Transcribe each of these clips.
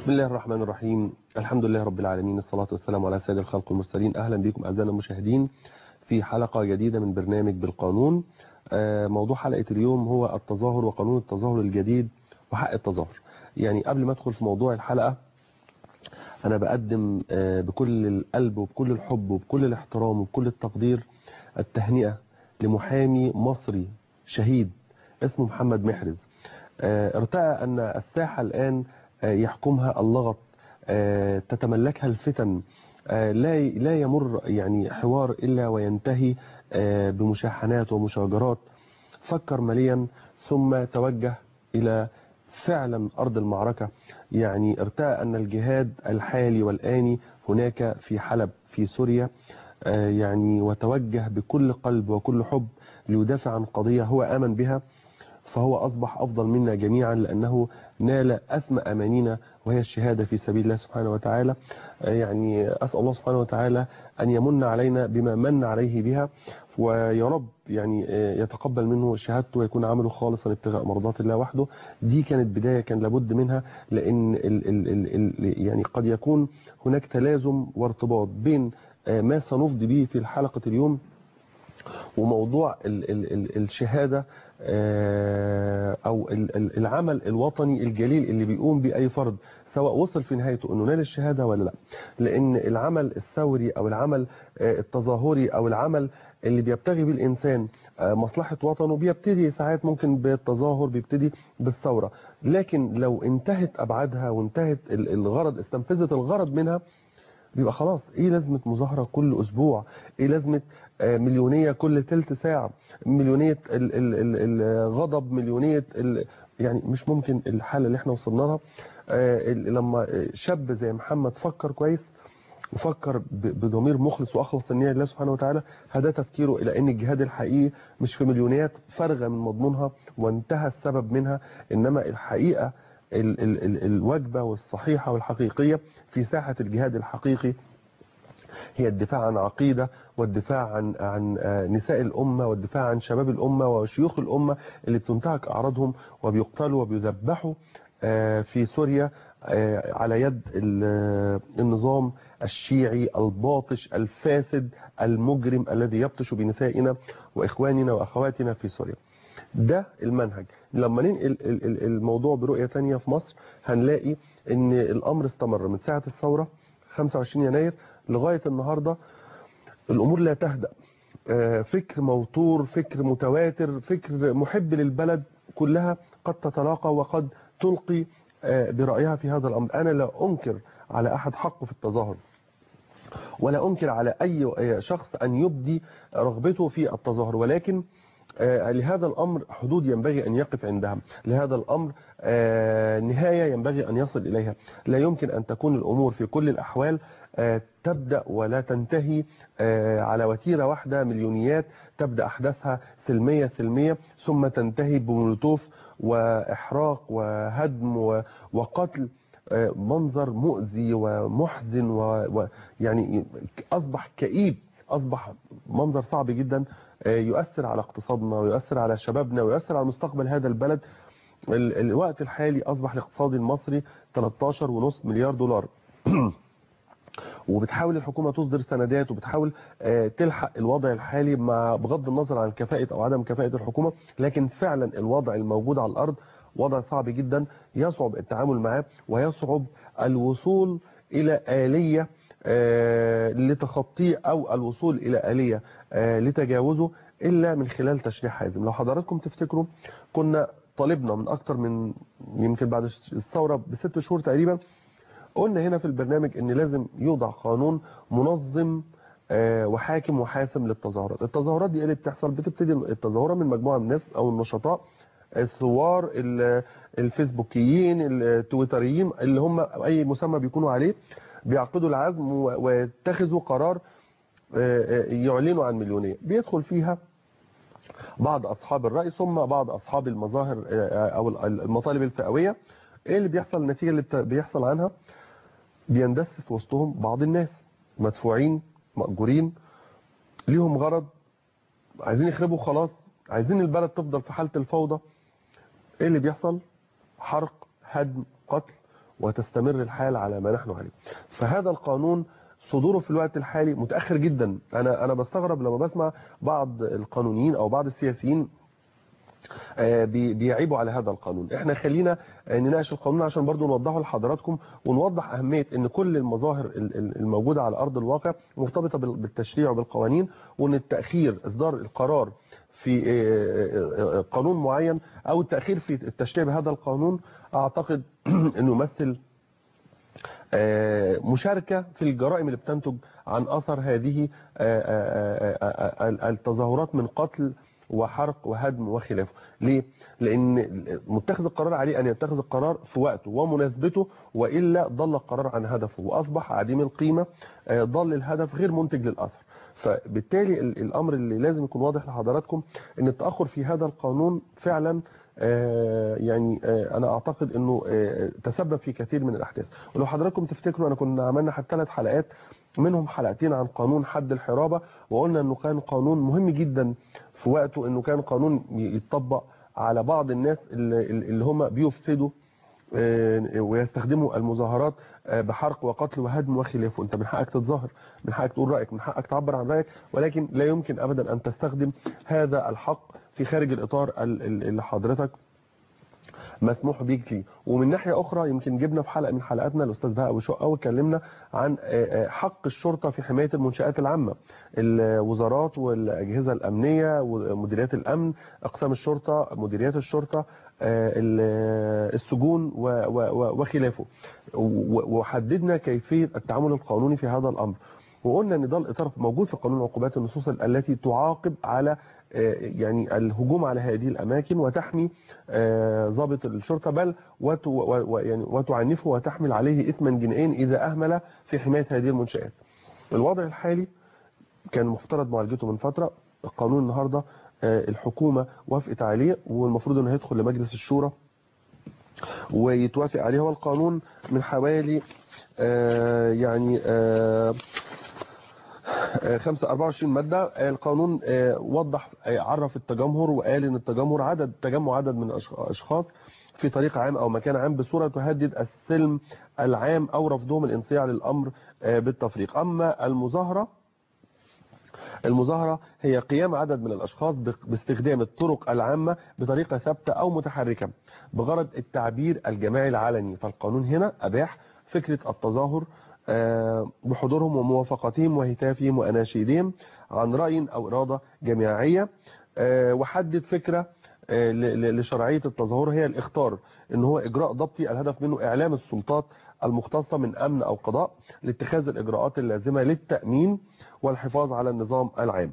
بسم الله الرحمن الرحيم الحمد لله رب العالمين الصلاة والسلام على سيد الخلق المرسلين أهلا بكم أعزائنا المشاهدين في حلقة جديدة من برنامج بالقانون موضوع حلقة اليوم هو التظاهر وقانون التظاهر الجديد وحق التظاهر يعني قبل ما أدخل في موضوع الحلقة أنا بقدم بكل القلب وبكل الحب وبكل الاحترام وبكل التقدير التهنئة لمحامي مصري شهيد اسمه محمد محرز ارتأى أن الساحة الآن يحكمها اللغط تتملكها الفتن لا لا يمر يعني حوار إلا وينتهي بمشاحنات ومشاجرات فكر مليا ثم توجه إلى فعلا أرض المعركة يعني ارتأى أن الجهاد الحالي والآني هناك في حلب في سوريا يعني وتوجه بكل قلب وكل حب ليدافع عن قضية هو آمن بها فهو أصبح أفضل منا جميعا لأنه نال أسمى أمانينا وهي الشهادة في سبيل الله سبحانه وتعالى يعني أسأل الله سبحانه وتعالى أن يمن علينا بما من عليه بها ويا رب يعني يتقبل منه شهادته ويكون عمله خالصا ابتغاء مرضات الله وحده دي كانت بداية كان لابد منها لأن ال ال ال ال يعني قد يكون هناك تلازم وارتباط بين ما سنفضي به في حلقة اليوم وموضوع ال ال ال الشهادة او العمل الوطني الجليل اللي بيقوم بيه اي فرد سواء وصل في نهايته انه نال الشهادة ولا لا لان العمل الثوري او العمل التظاهري او العمل اللي بيبتغي بيه الانسان مصلحة وطنه بيبتدي ساعات ممكن بالتظاهر بيبتدي بالثورة لكن لو انتهت ابعادها وانتهت الغرض استنفذت الغرض منها بيبقى خلاص ايه لازمة مظاهرة كل اسبوع ايه لازمة مليونية كل تلت ساعة مليونية الغضب مليونية يعني مش ممكن الحالة اللي احنا وصلنا لها لما شاب زي محمد فكر كويس وفكر بضمير مخلص واخلص النية لله سبحانه وتعالى هذا تفكيره الى ان الجهاد الحقيقي مش في مليونيات فارغة من مضمونها وانتهى السبب منها انما الحقيقة ال ال ال الوجبة والصحيحة والحقيقية في ساحة الجهاد الحقيقي هي الدفاع عن عقيدة والدفاع عن عن نساء الأمة والدفاع عن شباب الأمة وشيوخ الأمة اللي بتنتهك أعراضهم وبيقتلوا وبيذبحوا في سوريا على يد النظام الشيعي الباطش الفاسد المجرم الذي يبطش بنسائنا وإخواننا وأخواتنا في سوريا ده المنهج لما ننقل الموضوع برؤية تانية في مصر هنلاقي ان الامر استمر من ساعة الثورة 25 يناير لغاية النهاردة الامور لا تهدأ فكر موتور فكر متواتر فكر محب للبلد كلها قد تتلاقى وقد تلقي برأيها في هذا الامر انا لا انكر على احد حقه في التظاهر ولا انكر على اي شخص ان يبدي رغبته في التظاهر ولكن لهذا الأمر حدود ينبغي أن يقف عندها لهذا الأمر نهاية ينبغي أن يصل إليها لا يمكن أن تكون الأمور في كل الأحوال تبدأ ولا تنتهي على وتيرة واحدة مليونيات تبدأ أحداثها سلمية سلمية ثم تنتهي بمولوتوف وإحراق وهدم وقتل منظر مؤذي ومحزن ويعني أصبح كئيب أصبح منظر صعب جدا يؤثر على اقتصادنا ويؤثر على شبابنا ويؤثر على مستقبل هذا البلد الوقت الحالي أصبح الاقتصاد المصري 13.5 مليار دولار وبتحاول الحكومة تصدر سندات وبتحاول تلحق الوضع الحالي مع بغض النظر عن كفاءة أو عدم كفاءة الحكومة لكن فعلا الوضع الموجود على الأرض وضع صعب جدا يصعب التعامل معاه ويصعب الوصول إلى آلية لتخطيه أو الوصول إلى آلية لتجاوزه إلا من خلال تشريع حازم لو حضراتكم تفتكروا كنا طالبنا من أكتر من يمكن بعد الثورة بست شهور تقريبا قلنا هنا في البرنامج ان لازم يوضع قانون منظم وحاكم وحاسم للتظاهرات التظاهرات دي اللي بتحصل بتبتدي التظاهرة من مجموعة من الناس او النشطاء الثوار الفيسبوكيين التويتريين اللي هم اي مسمى بيكونوا عليه بيعقدوا العزم ويتخذوا قرار يعلنوا عن مليونية بيدخل فيها بعض أصحاب الرأي ثم بعض أصحاب المظاهر أو المطالب الفئوية إيه اللي بيحصل النتيجة اللي بيحصل عنها بيندس في وسطهم بعض الناس مدفوعين مأجورين ليهم غرض عايزين يخربوا خلاص عايزين البلد تفضل في حالة الفوضى ايه اللي بيحصل حرق هدم قتل وتستمر الحال على ما نحن عليه فهذا القانون صدوره في الوقت الحالي متأخر جدا أنا أنا بستغرب لما بسمع بعض القانونيين أو بعض السياسيين آه، بي- بيعيبوا على هذا القانون احنا خلينا آه، نناقش القانون عشان برضو نوضحه لحضراتكم ونوضح أهمية ان كل المظاهر ال- ال- الموجودة على أرض الواقع مرتبطة بال- بالتشريع وبالقوانين وان التأخير إصدار القرار في آه، آه، آه، قانون معين او التأخير في التشريع بهذا القانون اعتقد انه يمثل آه، مشاركة في الجرائم اللي بتنتج عن أثر هذه آه، آه، آه، آه، التظاهرات من قتل وحرق وهدم وخلافه ليه؟ لأن متخذ القرار عليه أن يتخذ القرار في وقته ومناسبته وإلا ضل القرار عن هدفه وأصبح عديم القيمة آه، ضل الهدف غير منتج للأثر فبالتالي ال- الأمر اللي لازم يكون واضح لحضراتكم أن التأخر في هذا القانون فعلا آه، يعني آه، انا اعتقد انه آه، تسبب في كثير من الاحداث ولو حضراتكم تفتكروا انا كنا عملنا حتى ثلاث حلقات منهم حلقتين عن قانون حد الحرابة وقلنا انه كان قانون مهم جدا في وقته انه كان قانون يتطبق على بعض الناس اللي, اللي هم بيفسدوا آه، ويستخدموا المظاهرات آه، بحرق وقتل وهدم وخلافه انت من حقك تتظاهر من حقك تقول رايك من حقك تعبر عن رايك ولكن لا يمكن ابدا ان تستخدم هذا الحق في خارج الاطار ال- ال- اللي حضرتك مسموح بيك فيه ومن ناحية أخرى يمكن جبنا في حلقة من حلقاتنا الأستاذ بهاء أبو شقة واتكلمنا عن آه، آه، حق الشرطة في حماية المنشآت العامة الوزارات والأجهزة الأمنية ومديريات الأمن أقسام الشرطة مديريات الشرطة آه، ال- السجون و- و- و- وخلافه و- وحددنا كيفية التعامل القانوني في هذا الأمر وقلنا ان ده الاطار موجود في قانون عقوبات النصوص التي تعاقب على آه، يعني الهجوم على هذه الاماكن وتحمي آه، ضابط الشرطه بل وت- و- و- يعني وتعنفه وتحمل عليه اثما جنائيا اذا اهمل في حمايه هذه المنشات. الوضع الحالي كان مفترض معالجته من فتره القانون النهارده آه، الحكومه وافقت عليه والمفروض انه هيدخل لمجلس الشورى ويتوافق عليه هو القانون من حوالي آه، يعني آه، آه، 5 24 مادة آه، القانون آه، وضح آه، عرف التجمهر وقال ان التجمهر عدد تجمع عدد من الأشخ- الاشخاص في طريق عام او مكان عام بصورة تهدد السلم العام او رفضهم الانصياع للامر آه، بالتفريق اما المظاهرة المظاهرة هي قيام عدد من الأشخاص باق- باستخدام الطرق العامة بطريقة ثابتة أو متحركة بغرض التعبير الجماعي العلني فالقانون هنا أباح فكرة التظاهر آه، بحضورهم وموافقتهم وهتافهم وأناشيدهم عن رأي أو إرادة جماعية آه، وحدد فكرة آه، ل- ل- لشرعية التظاهر هي الإخطار إن هو إجراء ضبطي الهدف منه إعلام السلطات المختصة من أمن أو قضاء لاتخاذ الإجراءات اللازمة للتأمين والحفاظ على النظام العام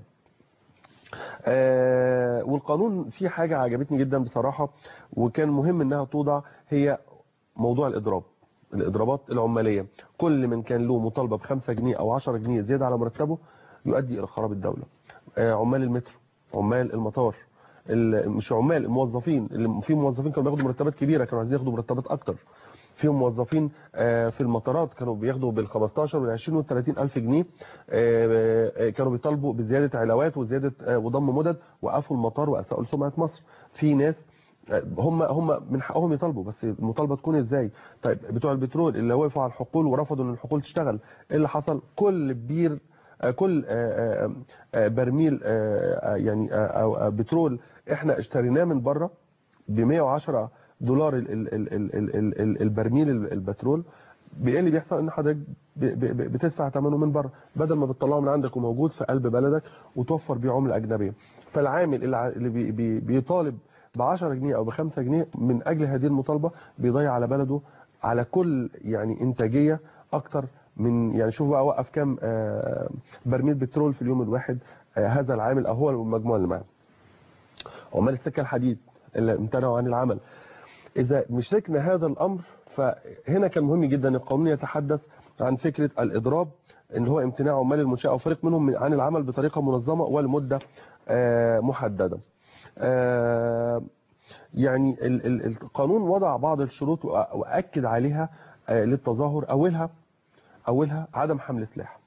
آه، والقانون فيه حاجة عجبتني جدا بصراحة وكان مهم انها توضع هي موضوع الاضراب الاضرابات العمالية كل من كان له مطالبة بخمسة جنيه او عشرة جنيه زيادة على مرتبه يؤدي الى خراب الدولة آه، عمال المترو عمال المطار ال- مش عمال الموظفين اللي في موظفين كانوا بياخدوا مرتبات كبيرة كانوا عايزين ياخدوا مرتبات اكتر فيهم موظفين آه، في المطارات كانوا بياخدوا بال 15 وال 20 وال 30 الف جنيه آه، آه، كانوا بيطالبوا بزياده علاوات وزياده آه، وضم مدد وقفوا المطار واساءوا لسمعه مصر في ناس آه، هم هم من حقهم يطالبوا بس المطالبه تكون ازاي طيب بتوع البترول اللي وقفوا على الحقول ورفضوا ان الحقول تشتغل ايه اللي حصل كل بير آه، كل آه، آه، آه، برميل آه، آه، يعني آه، أو آه، بترول احنا اشتريناه من بره ب 110 دولار ال- ال- ال- ال- ال- ال- ال- البرميل ال- البترول بايه اللي بيحصل ان حضرتك ب- ب- ب- بتدفع ثمنه من بره بدل ما بتطلعه من عندك وموجود في قلب بلدك وتوفر بيه عمله اجنبيه فالعامل اللي ع- اللي بي- بي- بيطالب ب 10 جنيه او ب 5 جنيه من اجل هذه المطالبه بيضيع على بلده على كل يعني انتاجيه اكتر من يعني شوف بقى وقف كام آه، برميل بترول في اليوم الواحد آه، هذا العامل او هو المجموعه اللي معاه عمال السكه الحديد اللي امتنعوا عن العمل إذا مشركنا هذا الأمر فهنا كان مهم جدا القانون يتحدث عن فكرة الإضراب إن هو امتناع عمال المنشأة أو فريق منهم من- عن العمل بطريقة منظمة والمدة آه، محددة آه، يعني ال- ال- القانون وضع بعض الشروط وأ- وأكد عليها آه، للتظاهر أولها أولها عدم حمل سلاح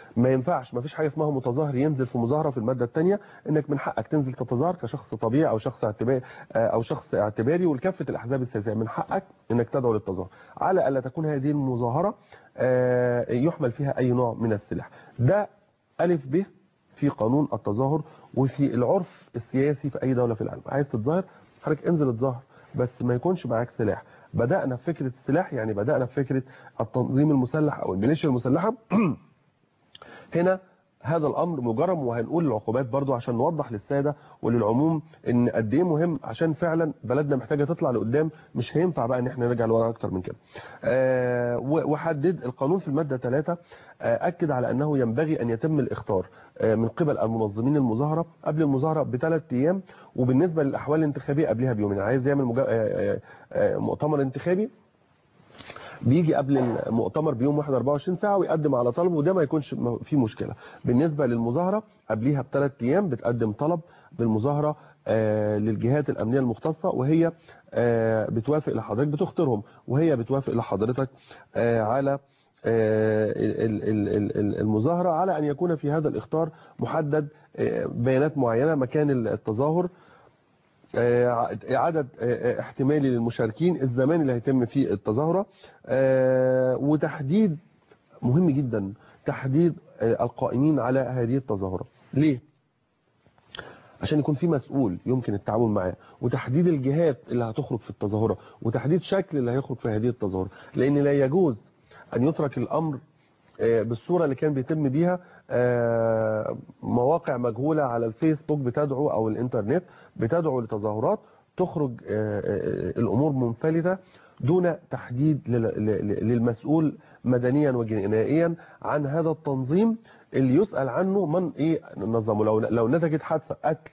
ما ينفعش ما فيش حاجه اسمها متظاهر ينزل في مظاهره في الماده الثانيه انك من حقك تنزل تتظاهر كشخص طبيعي او شخص اعتباري او شخص اعتباري ولكافه الاحزاب السياسيه من حقك انك تدعو للتظاهر على الا تكون هذه المظاهره آه، يحمل فيها اي نوع من السلاح ده الف ب في قانون التظاهر وفي العرف السياسي في اي دوله في العالم عايز تتظاهر حضرتك انزل اتظاهر بس ما يكونش معاك سلاح بدأنا في فكرة السلاح يعني بدأنا في فكرة التنظيم المسلح أو الميليشيا المسلحة هنا هذا الأمر مجرم وهنقول العقوبات برضو عشان نوضح للسادة وللعموم ان قد ايه مهم عشان فعلا بلدنا محتاجة تطلع لقدام مش هينفع بقى ان احنا نرجع لورا اكتر من كده آه وحدد القانون في المادة 3 آه أكد على أنه ينبغي أن يتم الإخطار آه من قبل المنظمين المظاهرة قبل المظاهرة بثلاث أيام وبالنسبة للأحوال الانتخابية قبلها بيومين عايز يعمل مجا... آه مؤتمر انتخابي بيجي قبل المؤتمر بيوم 1 24 ساعة ويقدم على طلب وده ما يكونش فيه مشكلة بالنسبة للمظاهرة قبليها بثلاث أيام بتقدم طلب بالمظاهرة للجهات الأمنية المختصة وهي بتوافق لحضرتك بتختارهم وهي بتوافق لحضرتك على المظاهرة على أن يكون في هذا الاختار محدد بيانات معينة مكان التظاهر عدد احتمالي للمشاركين الزمان اللي هيتم فيه التظاهرة وتحديد مهم جدا تحديد القائمين على هذه التظاهرة ليه؟ عشان يكون في مسؤول يمكن التعامل معاه وتحديد الجهات اللي هتخرج في التظاهرة وتحديد شكل اللي هيخرج في هذه التظاهرة لأن لا يجوز أن يترك الأمر بالصورة اللي كان بيتم بيها مواقع مجهولة على الفيسبوك بتدعو أو الإنترنت بتدعو لتظاهرات تخرج الأمور منفلتة دون تحديد للمسؤول مدنيا وجنائيا عن هذا التنظيم اللي يسأل عنه من ايه نظمه لو لو نتجت حادثه قتل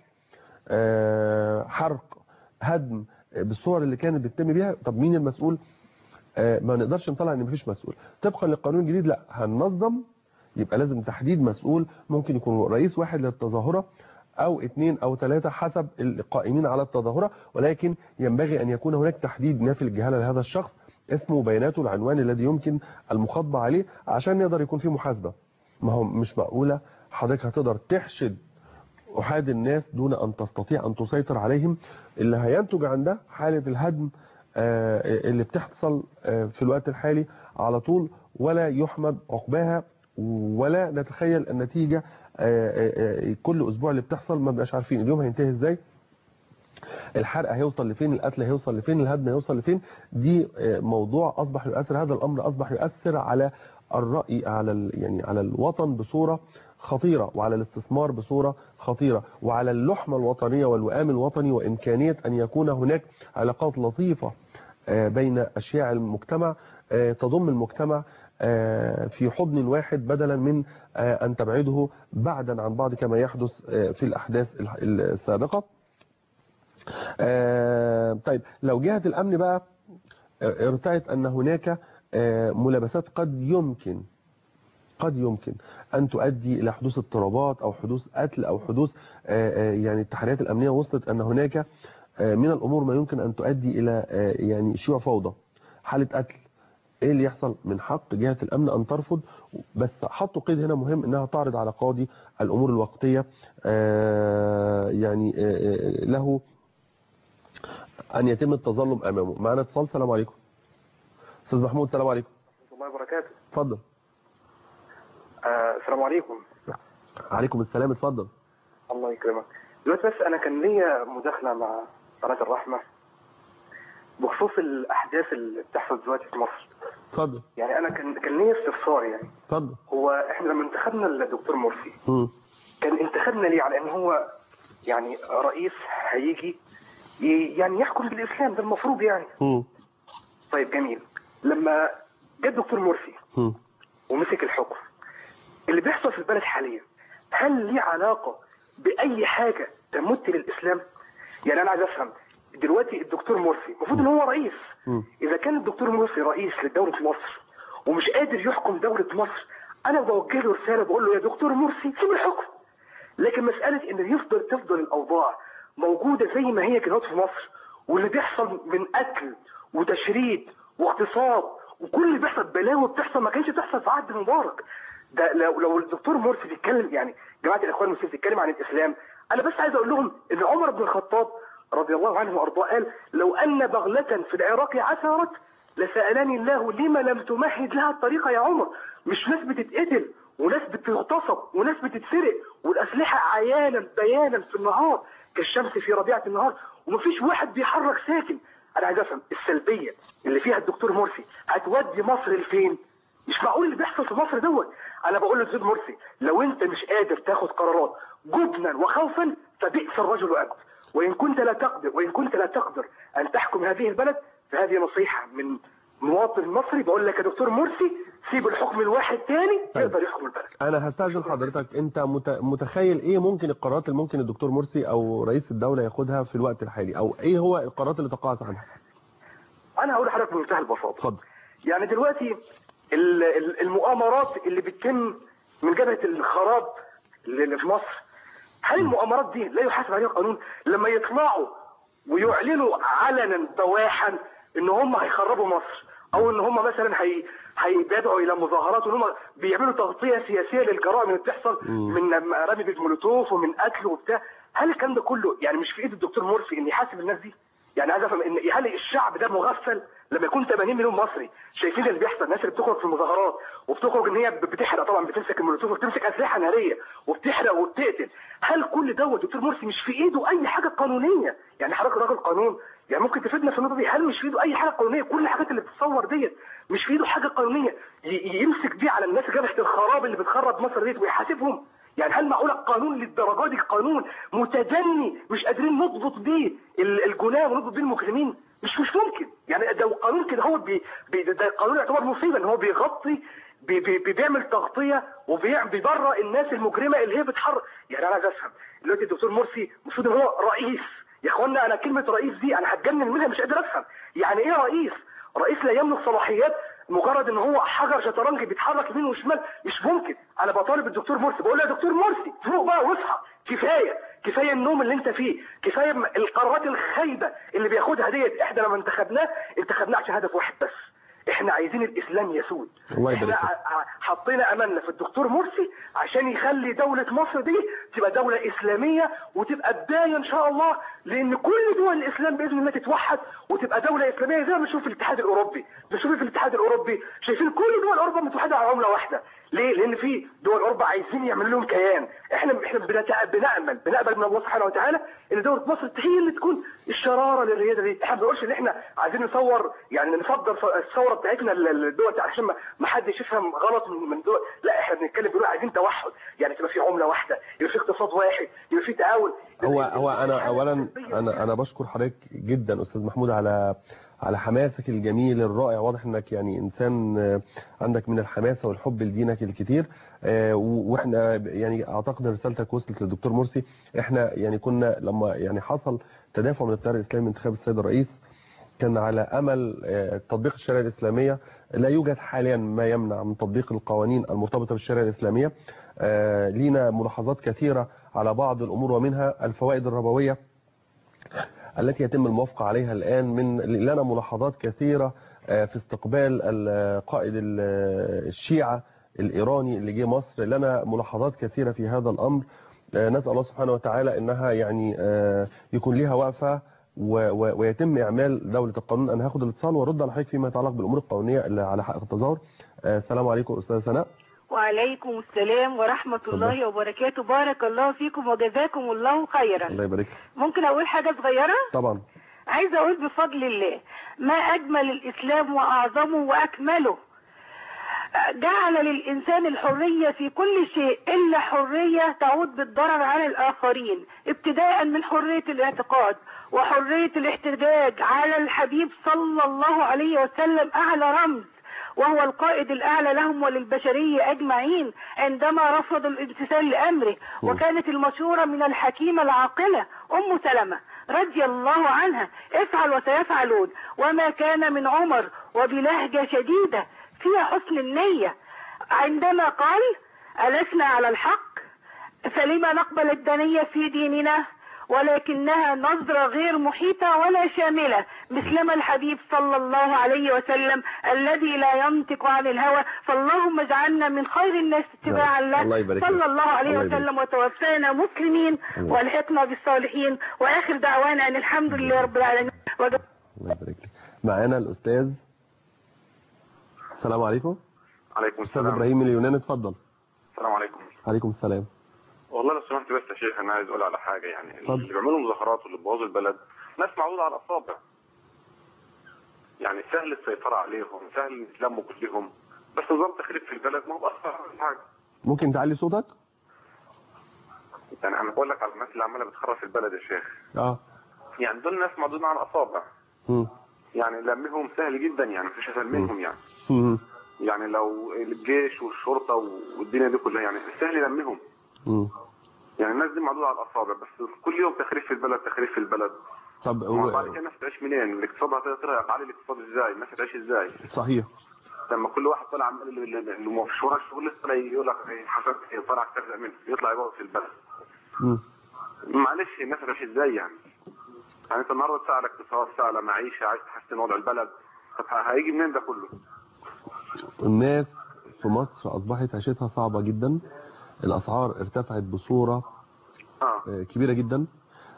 حرق هدم بالصور اللي كانت بتتم بيها طب مين المسؤول ما نقدرش نطلع ان مفيش مسؤول طبقا للقانون الجديد لا هننظم يبقى لازم تحديد مسؤول ممكن يكون رئيس واحد للتظاهره او اثنين او ثلاثة حسب القائمين على التظاهرة ولكن ينبغي ان يكون هناك تحديد نافي الجهالة لهذا الشخص اسمه وبياناته العنوان الذي يمكن المخاطبة عليه عشان يقدر يكون فيه محاسبة ما هو مش معقولة حضرتك هتقدر تحشد أحاد الناس دون أن تستطيع أن تسيطر عليهم اللي هينتج عن ده حالة الهدم اللي بتحصل في الوقت الحالي على طول ولا يحمد عقباها ولا نتخيل النتيجة كل أسبوع اللي بتحصل ما بقاش عارفين اليوم هينتهي ازاي الحرق هيوصل لفين القتل هيوصل لفين الهدم هيوصل لفين دي موضوع أصبح يؤثر هذا الأمر أصبح يؤثر على الرأي على يعني على الوطن بصورة خطيرة وعلى الاستثمار بصورة خطيرة وعلى اللحمة الوطنية والوئام الوطني وإمكانية أن يكون هناك علاقات لطيفة بين أشياء المجتمع تضم المجتمع في حضن واحد بدلا من أن تبعده بعدا عن بعض كما يحدث في الأحداث السابقة طيب لو جهة الأمن بقى ارتأت أن هناك ملابسات قد يمكن قد يمكن أن تؤدي إلى حدوث اضطرابات أو حدوث قتل أو حدوث يعني التحريات الأمنية وصلت أن هناك من الأمور ما يمكن أن تؤدي إلى يعني شيوع فوضى حالة قتل ايه اللي يحصل من حق جهة الامن ان ترفض بس حطوا قيد هنا مهم انها تعرض على قاضي الامور الوقتية يعني له ان يتم التظلم امامه معنا اتصال السلام عليكم استاذ محمود السلام عليكم الله وبركاته اتفضل آه السلام عليكم عليكم السلام اتفضل الله يكرمك دلوقتي بس انا كان ليا مداخله مع قناه الرحمه بخصوص الاحداث اللي بتحصل دلوقتي في مصر اتفضل يعني انا كان كان ليا استفسار يعني اتفضل هو احنا لما انتخبنا الدكتور مرسي مم. كان انتخبنا ليه على ان هو يعني رئيس هيجي ي- يعني يحكم بالاسلام ده المفروض يعني مم. طيب جميل لما جه الدكتور مرسي مم. ومسك الحكم اللي بيحصل في البلد حاليا هل ليه علاقة بأي حاجة تمت للإسلام؟ يعني أنا عايز أفهم دلوقتي الدكتور مرسي المفروض إن هو رئيس مم. إذا كان الدكتور مرسي رئيس لدولة مصر ومش قادر يحكم دولة مصر أنا بوجه له رسالة بقول له يا دكتور مرسي سيب الحكم لكن مسألة إن يفضل تفضل الأوضاع موجودة زي ما هي كده في مصر واللي بيحصل من قتل وتشريد واغتصاب وكل اللي بيحصل بلاوي بتحصل ما كانش بتحصل في عهد مبارك ده لو لو الدكتور مرسي بيتكلم يعني جماعه الاخوان المسلمين بتتكلم عن الاسلام انا بس عايز اقول لهم ان عمر بن الخطاب رضي الله عنه وارضاه قال لو ان بغله في العراق عثرت لسالني الله لما لم تمهد لها الطريقه يا عمر مش ناس بتتقتل وناس بتغتصب وناس بتتسرق والاسلحه عيانا بيانا في النهار كالشمس في ربيعه النهار ومفيش واحد بيحرك ساكن انا عايز افهم السلبيه اللي فيها الدكتور مرسي هتودي مصر لفين مش معقول اللي بيحصل في مصر دوت انا بقول للدكتور مرسي لو انت مش قادر تاخد قرارات جبنا وخوفا فبئس الرجل انت وان كنت لا تقدر وان كنت لا تقدر ان تحكم هذه البلد فهذه نصيحه من مواطن مصري بقول لك يا دكتور مرسي سيب الحكم الواحد تاني طيب. يقدر يحكم البلد انا هستاذن حضرتك انت مت- متخيل ايه ممكن القرارات اللي ممكن الدكتور مرسي او رئيس الدوله ياخدها في الوقت الحالي او ايه هو القرارات اللي تقاعس عنها انا هقول لحضرتك بمنتهى البساطه اتفضل يعني دلوقتي ال- ال- المؤامرات اللي بتتم من جبهه الخراب اللي في مصر هل المؤامرات دي لا يحاسب عليها القانون لما يطلعوا ويعلنوا علنا بواحا ان هم هيخربوا مصر او ان هم مثلا هي هيدعوا الى مظاهرات وان هم بيعملوا تغطيه سياسيه للجرائم اللي بتحصل مم. من رمي بالمولوتوف ومن قتل وبتاع هل الكلام ده كله يعني مش في ايد الدكتور مرسي ان يحاسب الناس دي يعني عايز افهم ان هل الشعب ده مغفل لما يكون 80 مليون مصري شايفين اللي بيحصل الناس اللي بتخرج في المظاهرات وبتخرج ان هي بتحرق طبعا بتمسك المولوتوف وبتمسك اسلحه ناريه وبتحرق وبتقتل هل كل دوت دكتور مرسي مش في ايده اي حاجه قانونيه يعني حضرتك راجل قانون يعني ممكن تفيدنا في النقطه دي هل مش في ايده اي حاجه قانونيه كل الحاجات اللي بتتصور ديت مش في ايده حاجه قانونيه ي- يمسك دي على الناس جبهه الخراب اللي بتخرب مصر ديت ويحاسبهم يعني هل معقول القانون للدرجه دي قانون متدني مش قادرين نضبط بيه ال- الجناه ونضبط بيه المجرمين مش مش ممكن يعني ده قانون كده هو بي بي ده قانون يعتبر مصيبه ان هو بيغطي بي بي بي بيعمل تغطيه وبيبرأ الناس المجرمه اللي هي بتحرك يعني انا عايز افهم دلوقتي الدكتور مرسي المفروض ان هو رئيس يا اخوانا انا كلمه رئيس دي انا هتجنن منها مش قادر افهم يعني ايه رئيس رئيس لا يملك صلاحيات مجرد ان هو حجر شطرنج بيتحرك يمين وشمال مش ممكن انا بطالب الدكتور مرسي بقول له يا دكتور مرسي فوق بقى واصحى كفايه كفايه النوم اللي انت فيه كفايه م- القرارات الخايبه اللي بياخدها ديت احنا لما انتخبناه انتخبناه عشان هدف واحد بس احنا عايزين الاسلام يسود الله يبارك احنا فيك. ع- ع- حطينا املنا في الدكتور مرسي عشان يخلي دولة مصر دي تبقى دولة اسلامية وتبقى بداية ان شاء الله لان كل دول الاسلام باذن الله تتوحد وتبقى دولة اسلامية زي ما بنشوف في الاتحاد الاوروبي بنشوف في الاتحاد الاوروبي شايفين كل دول اوروبا متوحدة على عملة واحدة ليه لان في دول اوروبا عايزين يعملوا لهم كيان احنا احنا بنت- بنامل بنقبل من الله سبحانه وتعالى ان دولة مصر هي اللي تكون الشرارة للريادة دي احنا ما بنقولش ان احنا عايزين نصور يعني نفضل الثورة بتاعتنا للدول عشان ما- ما حدش يفهم غلط من من دول لا احنا بنتكلم بنقول عايزين توحد يعني تبقى في عملة واحدة يبقى في اقتصاد واحد يبقى في تعاون هو هو انا اولا انا انا بشكر حضرتك جدا استاذ محمود على على حماسك الجميل الرائع واضح انك يعني انسان آه، عندك من الحماسه والحب لدينك الكتير آه، و- واحنا يعني اعتقد رسالتك وصلت للدكتور مرسي احنا يعني كنا لما يعني حصل تدافع من التيار الاسلامي من انتخاب السيد الرئيس كان على امل آه، تطبيق الشريعه الاسلاميه لا يوجد حاليا ما يمنع من تطبيق القوانين المرتبطه بالشريعه الاسلاميه آه، لينا ملاحظات كثيره على بعض الامور ومنها الفوائد الربويه التي يتم الموافقه عليها الان من لنا ملاحظات كثيره آه، في استقبال القائد ال- الشيعه الايراني اللي جه مصر لنا ملاحظات كثيره في هذا الامر آه، نسال الله سبحانه وتعالى انها يعني آه، يكون لها وقفه و- و- ويتم اعمال دوله القانون انا هاخد الاتصال وارد على حضرتك فيما يتعلق بالامور القانونيه اللي على حق التظاهر آه، السلام عليكم استاذ سناء وعليكم السلام ورحمة الله وبركاته بارك الله فيكم وجزاكم الله خيرا الله يبارك ممكن أقول حاجة صغيرة طبعا عايزة أقول بفضل الله ما أجمل الإسلام وأعظمه وأكمله جعل للإنسان الحرية في كل شيء إلا حرية تعود بالضرر على الآخرين ابتداء من حرية الاعتقاد وحرية الاحتجاج على الحبيب صلى الله عليه وسلم أعلى رمز وهو القائد الأعلى لهم وللبشرية أجمعين عندما رفضوا الامتثال لأمره وكانت المشورة من الحكيمة العاقلة أم سلمة رضي الله عنها افعل وسيفعلون وما كان من عمر وبلهجة شديدة فيها حسن النية عندما قال ألسنا على الحق فلما نقبل الدنية في ديننا ولكنها نظرة غير محيطة ولا شاملة مثلما الحبيب صلى الله عليه وسلم الذي لا ينطق عن الهوى فاللهم اجعلنا من خير الناس اتباعا الله له يبارك لك. صلى الله عليه الله يبارك. وسلم وتوفانا مسلمين الله. والحقنا بالصالحين واخر دعوانا ان الحمد لله رب العالمين وجزاكم الله يبارك لك معانا الاستاذ السلام عليكم عليكم استاذ السلام ابراهيم من اليونان اتفضل السلام عليكم عليكم السلام والله لو سمحت بس يا شيخ انا عايز اقول على حاجه يعني اتفضل. اللي بيعملوا مظاهرات واللي بيبوظوا البلد ناس معدوده على الاصابع يعني سهل السيطره عليهم سهل يتلموا كلهم بس نظام تخريب في البلد ما هو بأثر على حاجه ممكن تعلي صوتك يعني انا بقول لك على الناس اللي عماله بتخرب في البلد يا شيخ اه يعني دول ناس معدودين على الاصابع مم. يعني لمهم سهل جدا يعني مفيش اسهل منهم يعني مم. يعني لو الجيش والشرطه والدنيا دي كلها يعني سهل يلمهم مم. يعني الناس دي معدوده على الاصابع بس كل يوم تخريب في البلد تخريب في البلد طب ما بعد و... كده الناس تعيش منين؟ الاقتصاد هتطرق عليه الاقتصاد ازاي؟ الناس هتعيش ازاي؟ صحيح لما كل واحد طالع عمال اللي اللي ما فيش وراه شغل لسه يقول لك إيه، حصلت إيه، طالع ترزق منه يطلع يبوظ في البلد. مم. معلش الناس هتعيش ازاي يعني؟ يعني انت النهارده تسعى على اقتصاد، تسعى على معيشه، عايز تحسن وضع البلد. طب هيجي منين ده كله؟ الناس في مصر اصبحت عيشتها صعبة جدا الاسعار ارتفعت بصورة اه آه، كبيرة جدا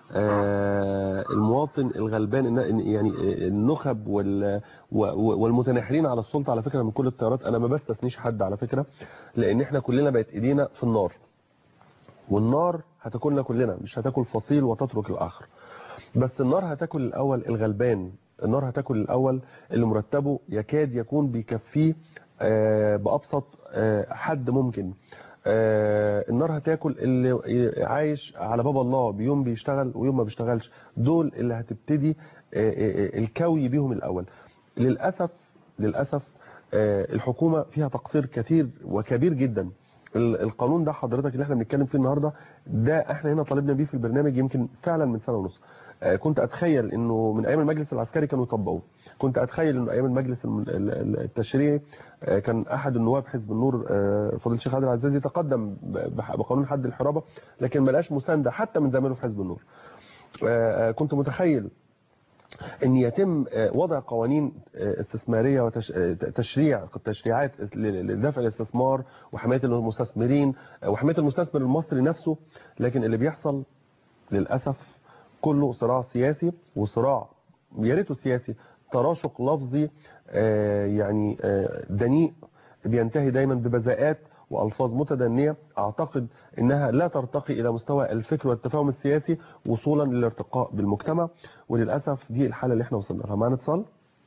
آه، المواطن الغلبان إن- إن- يعني آه، النخب وال- و- و- والمتناحرين على السلطة على فكرة من كل التيارات انا ما بستثنيش حد على فكرة لان احنا كلنا بقت ايدينا في النار والنار هتاكلنا كلنا مش هتاكل فصيل وتترك الاخر بس النار هتاكل الاول الغلبان النار هتاكل الاول اللي مرتبه يكاد يكون بيكفيه آه، بابسط آه، حد ممكن آه، النار هتاكل اللي عايش على باب الله بيوم بيشتغل ويوم ما بيشتغلش دول اللي هتبتدي آه، آه، آه، الكوي بيهم الاول للاسف للاسف آه، الحكومه فيها تقصير كثير وكبير جدا ال- القانون ده حضرتك اللي احنا بنتكلم فيه النهارده ده احنا هنا طالبنا بيه في البرنامج يمكن فعلا من سنه ونص آه، كنت اتخيل انه من ايام المجلس العسكري كانوا يطبقوه كنت اتخيل انه ايام المجلس الم- ال- ال- التشريعي آه، كان احد النواب حزب النور آه، فضيله الشيخ عادل العزازي تقدم ب- بح- بقانون حد الحرابه لكن ما لقاش مسانده حتى من زمايله في حزب النور آه، آه، كنت متخيل ان يتم آه، وضع قوانين آه، استثماريه وتشريع تشريعات ل- لدفع الاستثمار وحمايه المستثمرين آه، وحمايه المستثمر المصري نفسه لكن اللي بيحصل للاسف كله صراع سياسي وصراع يا ريته سياسي تراشق لفظي آه، يعني آه، دنيء بينتهي دايما ببذاءات والفاظ متدنيه اعتقد انها لا ترتقي الى مستوى الفكر والتفاهم السياسي وصولا للارتقاء بالمجتمع وللاسف دي الحاله اللي احنا وصلنا لها معانا اتصال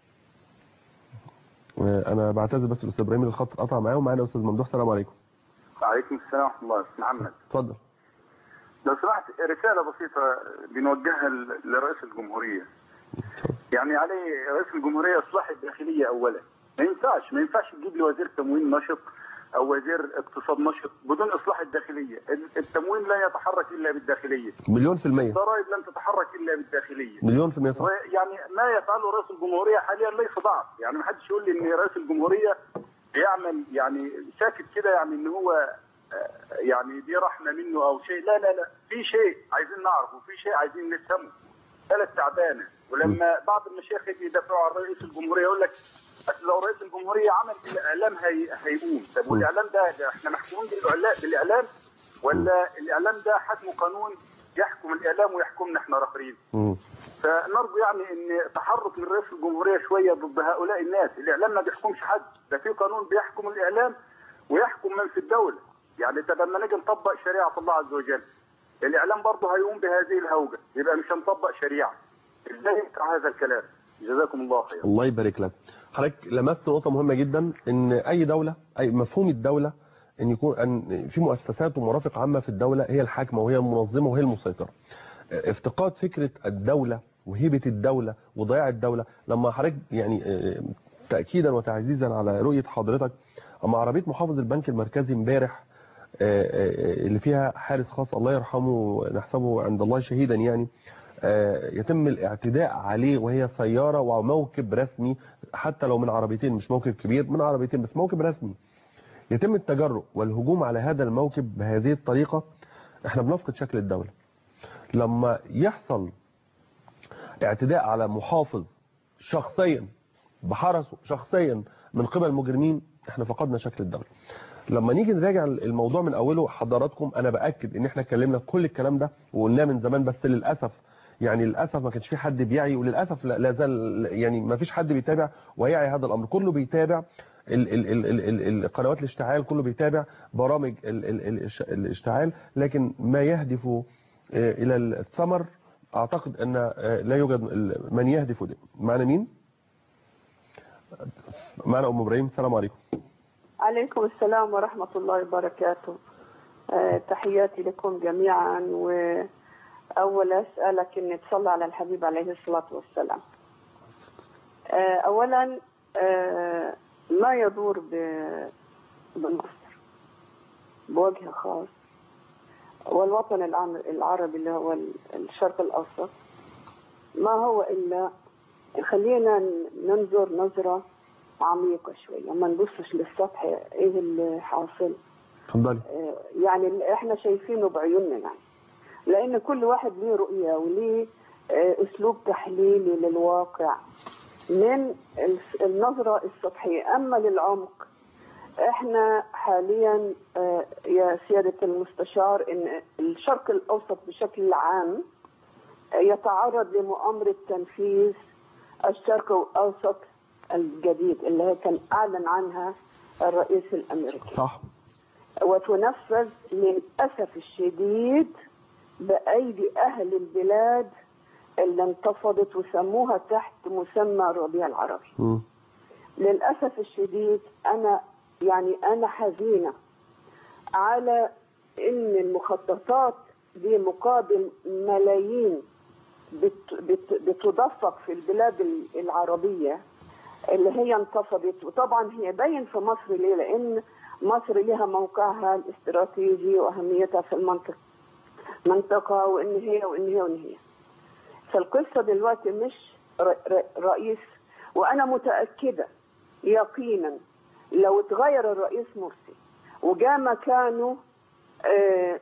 آه، انا بعتذر بس الاستاذ ابراهيم اللي الخط اتقطع معاه ومعانا استاذ ممدوح السلام عليكم وعليكم السلام ورحمة الله أستاذ محمد اتفضل لو سمحت رسالة بسيطة بنوجهها ل- لرئيس الجمهورية اتفضل. يعني عليه رئيس الجمهورية إصلاح الداخلية أولا ما ينفعش ما ينفعش تجيب لي وزير تموين نشط أو وزير اقتصاد نشط بدون إصلاح الداخلية ال- التموين لا يتحرك إلا بالداخلية مليون في المية الضرائب لن تتحرك إلا بالداخلية مليون في المية صح يعني ما يفعله رئيس الجمهورية حاليا ليس ضعف يعني ما حدش يقول لي ان رئيس الجمهورية بيعمل يعني ساكت كده يعني ان هو آه، يعني دي رحمة منه او شيء لا لا لا في شيء عايزين نعرفه في شيء عايزين نفهمه بلد تعبانة ولما بعض المشايخ يجي يدافعوا عن رئيس الجمهورية يقول لك أصل لو رئيس الجمهورية عمل الاعلام هي هيقوم طب والاعلام ده, ده احنا محكومين بالاعلام بالاعلام ولا الاعلام ده حكمه قانون يحكم الاعلام ويحكمنا احنا الاخرين مم. فنرجو يعني ان تحرك من رئيس الجمهوريه شويه ضد هؤلاء الناس، الاعلام ما بيحكمش حد، ده في قانون بيحكم الاعلام ويحكم من في الدوله، يعني طب لما نيجي نطبق شريعه الله عز وجل الاعلام برضه هيقوم بهذه الهوجه، يبقى مش هنطبق شريعه. ازاي ينفع هذا الكلام؟ جزاكم الله خيرا. الله يبارك لك حضرتك لمست نقطة مهمة جدا ان اي دولة اي مفهوم الدولة ان يكون ان في مؤسسات ومرافق عامة في الدولة هي الحاكمة وهي المنظمة وهي المسيطرة افتقاد فكرة الدولة وهيبة الدولة وضياع الدولة لما حضرتك يعني اه، تأكيدا وتعزيزا على رؤية حضرتك اما عربية محافظ البنك المركزي امبارح اه، اه، اللي فيها حارس خاص الله يرحمه نحسبه عند الله شهيدا يعني آه، يتم الاعتداء عليه وهي سيارة وموكب رسمي حتى لو من عربيتين مش موكب كبير من عربيتين بس موكب رسمي يتم التجرؤ والهجوم على هذا الموكب بهذه الطريقة احنا بنفقد شكل الدولة لما يحصل اعتداء على محافظ شخصيا بحرسه شخصيا من قبل مجرمين احنا فقدنا شكل الدولة لما نيجي نراجع الموضوع من اوله حضراتكم انا باكد ان احنا اتكلمنا كل الكلام ده وقلناه من زمان بس للاسف يعني للاسف ما كانش في حد بيعي وللاسف لا لا زال يعني ما فيش حد بيتابع ويعي هذا الامر كله بيتابع ال ال ال ال ال القنوات الاشتعال كله بيتابع برامج ال ال ال الش- الاشتعال لكن ما يهدف آه، الى الثمر اعتقد ان آه، لا يوجد ال- من يهدف ده معنا مين معنا ام ابراهيم السلام عليكم عليكم السلام ورحمة الله وبركاته آه، تحياتي لكم جميعا وأول أسألك أن تصلى على الحبيب عليه الصلاة والسلام آه، أولا آه، ما يدور ب- بمصر بوجه خاص والوطن العام- العربي اللي هو ال- الشرق الأوسط ما هو إلا خلينا ننظر نظرة عميقة شوية ما نبصش للسطح ايه اللي حاصل اتفضلي آه، يعني اللي احنا شايفينه بعيوننا يعني لان كل واحد ليه رؤية وليه آه، اسلوب تحليلي للواقع من الس- النظرة السطحية اما للعمق احنا حاليا آه، يا سيادة المستشار ان الشرق الاوسط بشكل عام آه، يتعرض لمؤامرة تنفيذ الشرق الاوسط الجديد اللي هي كان اعلن عنها الرئيس الامريكي صح وتنفذ للاسف الشديد بايدي اهل البلاد اللي انتفضت وسموها تحت مسمى الربيع العربي مم. للاسف الشديد انا يعني انا حزينه على ان المخططات دي مقابل ملايين بت بت بتدفق في البلاد ال- العربيه اللي هي انتفضت وطبعا هي باين في مصر ليه لان مصر لها موقعها الاستراتيجي واهميتها في المنطقه منطقه وان هي وان هي وان هي فالقصه دلوقتي مش ر- ر- رئيس وانا متاكده يقينا لو اتغير الرئيس مرسي وجاء مكانه آه،